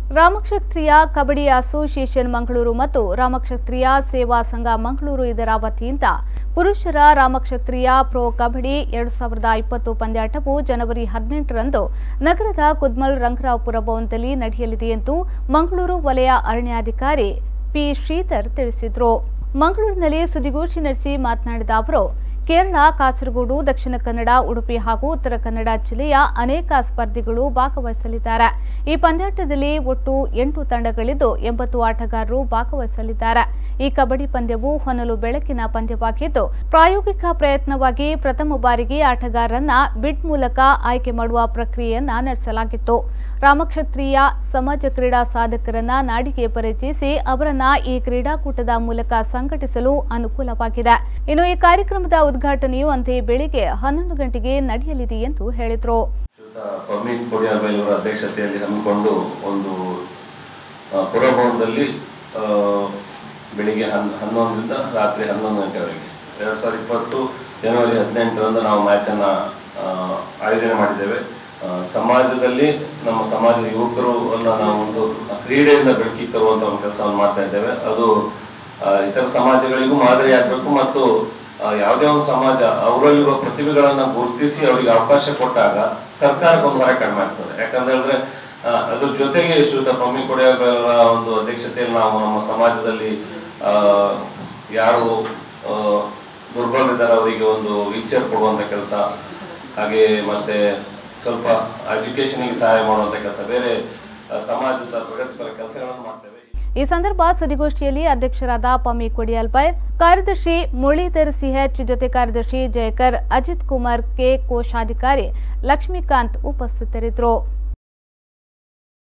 Ramakshatriya kabaddi association Mangaluru ಮತ್ತು ರಾಮಕ್ಷತ್ರಿಯ ಸೇವಾ ಸಂಘ ಮಂಗಳೂರು ಇದರ ವತಿಯಿಂದ ಪುರುಷರ ರಾಮಕ್ಷತ್ರಿಯ ಪ್ರೊ ಕಬಡ್ಡಿ ಎರಡು ಸಾವಿರದ ಇಪ್ಪತ್ತು ಪಂದ್ಯಾಟವು ಜನವರಿ ಹದಿನೆಂಟರಂದು ನಗರದ ಕುದ್ಮಲ್ ರಂಗರಾವ್ಪುರ ಭವನದಲ್ಲಿ ನಡೆಯಲಿದೆ ಎಂದು ಮಂಗಳೂರು ವಲಯ ಅರಣ್ಯಾಧಿಕಾರಿ ಪಿ ಶ್ರೀಧರ್ ತಿಳಿಸಿದರು ಮಂಗಳೂರಿನಲ್ಲಿ ಸುದ್ದಿಗೋಷ್ಠಿ ನಡೆಸಿ ಮಾತನಾಡಿದ ಅವರು ಕೇರಳ ಕಾಸರಗೋಡು ದಕ್ಷಿಣ ಕನ್ನಡ ಉಡುಪಿ ಹಾಗೂ ಉತ್ತರ ಕನ್ನಡ ಜಿಲ್ಲೆಯ ಅನೇಕ ಸ್ಪರ್ಧಿಗಳು ಭಾಗವಹಿಸಲಿದ್ದಾರೆ ಈ ಪಂದ್ಯಾಟದಲ್ಲಿ ಒಟ್ಟು ಎಂಟು ತಂಡಗಳಿದ್ದು ಎಂಬತ್ತು ಆಟಗಾರರು ಭಾಗವಹಿಸಲಿದ್ದಾರೆ ಈ ಕಬಡ್ಡಿ ಪಂದ್ಯವು ಹೊನಲು ಬೆಳಕಿನ ಪಂದ್ಯವಾಗಿದ್ದು ಪ್ರಾಯೋಗಿಕ ಪ್ರಯತ್ನವಾಗಿ ಪ್ರಥಮ ಬಾರಿಗೆ ಆಟಗಾರರನ್ನ ಬಿಡ್ ಮೂಲಕ ಆಯ್ಕೆ ಮಾಡುವ ಪ್ರಕ್ರಿಯೆಯನ್ನ ನಡೆಸಲಾಗಿತ್ತು ರಾಮಕ್ಷತ್ರಿಯ ಸಮಾಜ ಕ್ರೀಡಾ ಸಾಧಕರನ್ನ ನಾಡಿಗೆ ಪರಿಚಯಿಸಿ ಅವರನ್ನ ಈ ಕ್ರೀಡಾಕೂಟದ ಮೂಲಕ ಸಂಘಟಿಸಲು ಅನುಕೂಲವಾಗಿದೆ ಇನ್ನು ಈ ಕಾರ್ಯಕ್ರಮದ ಉದ್ಘಾಟನೆಯು ಅಂತೆಯೇ ಬೆಳಿಗ್ಗೆ ಹನ್ನೊಂದು ಗಂಟೆಗೆ ನಡೆಯಲಿದೆ ಎಂದು ಹೇಳಿದರು ಶ್ರೀಯುತ ಪರ್ಮೀನ್ ಕೊಡಿಯಾಬೈಲವರ ಅಧ್ಯಕ್ಷತೆಯಲ್ಲಿ ಹಮ್ಮಿಕೊಂಡು ಒಂದು ಆ, ಪುರಭವನದಲ್ಲಿ ಆ, ಬೆಳಿಗ್ಗೆ ಹನ್ ಹನ್ನೊಂದರಿಂದ ರಾತ್ರಿ ಹನ್ನೊಂದು ಗಂಟೆವರೆಗೆ ಎರಡು ಸಾವಿರದ ಇಪ್ಪತ್ತು ಜನವರಿ ಹದಿನೆಂಟರಂದು ನಾವು ಮ್ಯಾಚನ್ನು ಆಯೋಜನೆ ಮಾಡಿದ್ದೇವೆ ಆ, ಸಮಾಜದಲ್ಲಿ ನಮ್ಮ ಸಮಾಜದ ಯುವಕರು ಅನ್ನ ನಾವು ಒಂದು ಕ್ರೀಡೆಯಿಂದ ಬೆಳಕಿಗೆ ತರುವಂತ ಒಂದು ಕೆಲಸವನ್ನು ಮಾಡ್ತಾ ಇದ್ದೇವೆ ಅದು ಆ, ಇತರ ಸಮಾಜಗಳಿಗೂ ಮಾದರಿ ಆಗಬೇಕು ಮತ್ತು ಆ, ಯಾವುದೇ ಒಂದು ಸಮಾಜ ಅವರಲ್ಲಿರುವ ಪ್ರತಿಭೆಗಳನ್ನ ಗುರುತಿಸಿ ಅವರಿಗೆ ಅವಕಾಶ ಕೊಟ್ಟಾಗ ಸರ್ಕಾರಕ್ಕೆ ಒಂದು ಹೊರೆ ಕಡಿಮೆ ಆಗ್ತದೆ ಯಾಕಂತ ಹೇಳಿದ್ರೆ ಆ, ಅದ್ರ ಜೊತೆಗೆ ಶ್ರೀಯುತ ಪ್ರಮಿ ಕೊಡಿಯವರ ಒಂದು ಅಧ್ಯಕ್ಷತೆಯಲ್ಲಿ ನಾವು ನಮ್ಮ ಸಮಾಜದಲ್ಲಿ ಆ, ಯಾರು ಆ, ದುರ್ಬಲರಿದ್ದಾರೆ ಅವರಿಗೆ ಒಂದು ವೀಲ್ಚೇರ್ ಕೊಡುವಂತ ಕೆಲಸ ಹಾಗೆ ಮತ್ತೆ ಸ್ವಲ್ಪ ಎಜುಕೇಶನ್ಗೆ ಸಹಾಯ ಮಾಡುವಂತ ಕೆಲಸ ಬೇರೆ ಆ, ಸಮಾಜದ ಪ್ರಗತಿಪರ ಕೆಲಸಗಳನ್ನು ಮಾಡ್ತೇವೆ ಈ ಸಂದರ್ಭ ಸುದ್ದಿಗೋಷ್ಠಿಯಲ್ಲಿ ಅಧ್ಯಕ್ಷರಾದ ಪಮ್ಮಿ ಕೊಡಿಯಾಲ್ಪೈ ಕಾರ್ಯದರ್ಶಿ ಮುರಳೀಧರ್ ಸಿಎಚ್ ಜೊತೆ ಕಾರ್ಯದರ್ಶಿ ಜಯಕರ್ ಅಜಿತ್ ಕುಮಾರ್ ಕೆ ಕೋಶಾಧಿಕಾರಿ ಲಕ್ಷ್ಮೀಕಾಂತ್ ಉಪಸ್ಥಿತರಿದ್ದರು